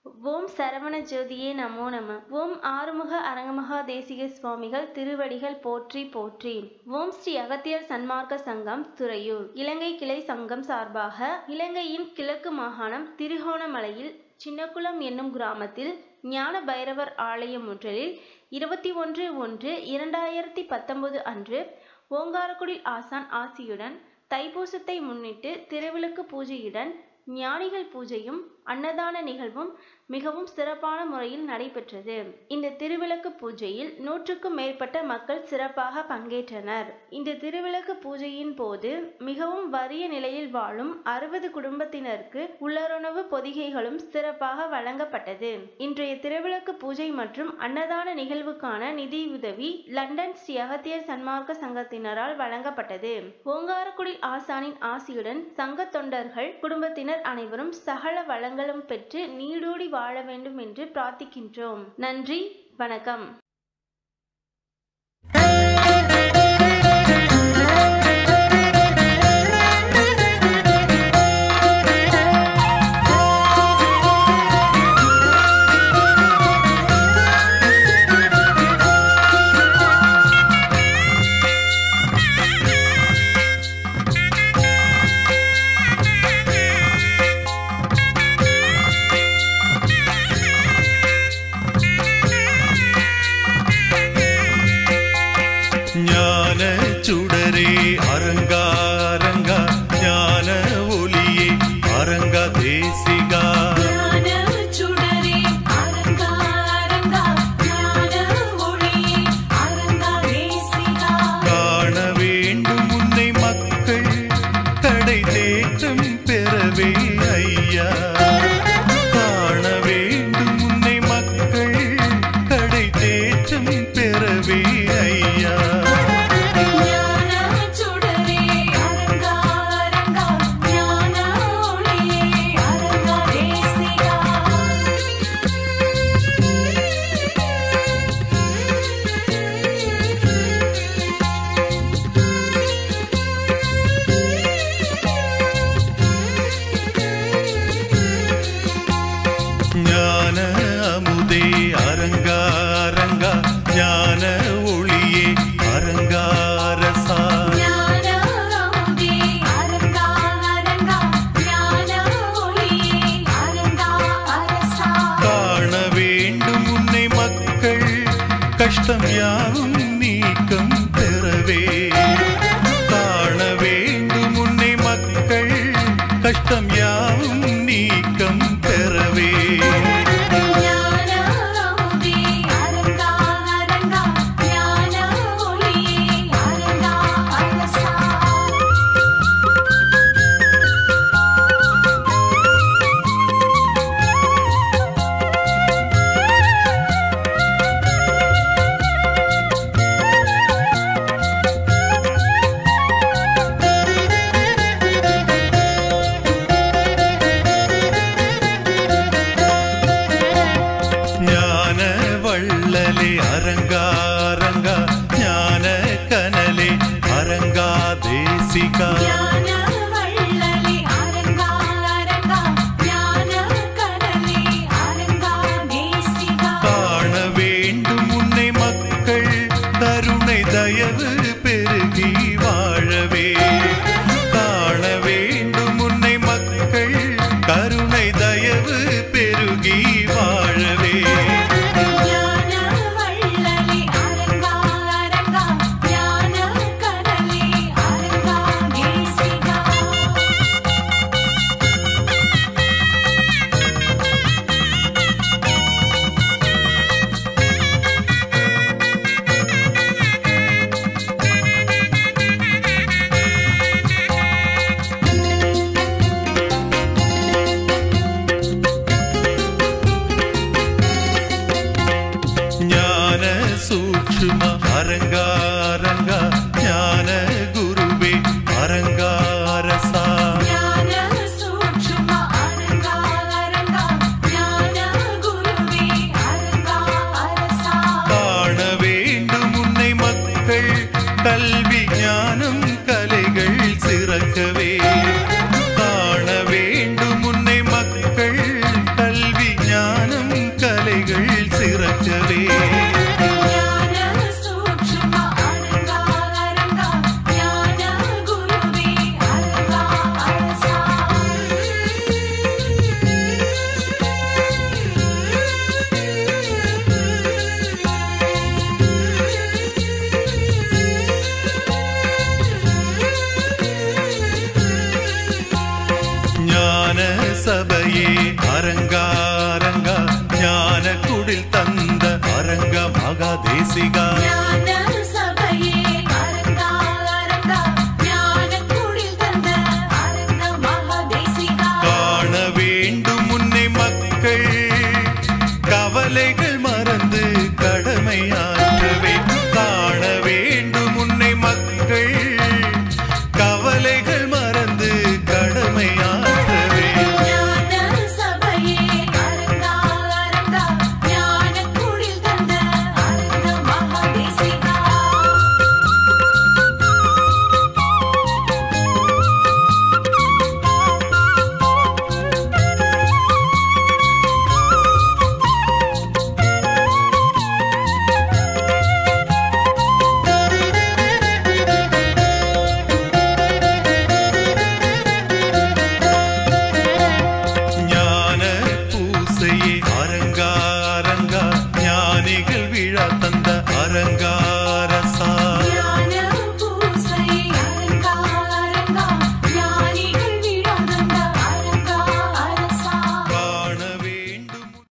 ஓம் சரவண ஜோதியே நமோ நம ஓம் ஆறுமுக அரங்கமகா தேசிக சுவாமிகள் திருவடிகள் போற்றி போற்றி ஓம் ஸ்ரீ அகத்தியர் சன்மார்க்க சங்கம் துறையூர் இலங்கை கிளை சங்கம் சார்பாக இலங்கையின் கிழக்கு மாகாணம் திருகோணமலையில் சின்னக்குளம் என்னும் கிராமத்தில் ஞான பைரவர் ஆலயம் ஒன்றில் இருபத்தி ஒன்று ஒன்று இரண்டாயிரத்தி பத்தொன்பது அன்று ஓங்காரக்குடி ஆசான் ஆசியுடன் தைப்பூசத்தை முன்னிட்டு திருவிளக்கு பூஜையுடன் ஞானிகள் பூஜையும் அன்னதான நிகழ்வும் மிகவும் சிறப்பான முறையில் நடைபெற்றது இந்த திருவிளக்கு பூஜையில் நூற்றுக்கும் மேற்பட்ட மக்கள் சிறப்பாக பங்கேற்றனர் இந்த திருவிளக்கு பூஜையின் போது மிகவும் வறிய நிலையில் வாழும் அறுபது குடும்பத்தினருக்கு உள்ளுணவு பொதிகைகளும் சிறப்பாக வழங்கப்பட்டது இன்றைய திருவிளக்கு பூஜை மற்றும் அன்னதான நிகழ்வுக்கான நிதியுதவி லண்டன் ஸ்ரீ அகத்தியர் சன்மார்க்க சங்கத்தினரால் வழங்கப்பட்டது ஓங்காரக்குடி ஆசானின் ஆசியுடன் சங்க தொண்டர்கள் குடும்பத்தினர் அனைவரும் சகல வளங்களும் பெற்று நீடூடி வாழ வேண்டும் என்று பிரார்த்திக்கின்றோம் நன்றி வணக்கம் ஞான சுடரே அரங்கா அரங்கா ஞான ஒளியே அரங்கா தேசிகா ஞான சுடரே அரங்கா அரங்கா ஞான ஒளியே அரங்கா தேசிகா காண வேண்டும் உன்னை மக்கள் கடை தேற்றம் பெறவே ஐயா காண வேண்டும் உன்னை மக்கள் கடை தேற்றம் பெறவே ஐயா ஞான சுடரே அரங்கா அரங்கா ஞான ஒளியே அரங்கா தேசிகா ஞான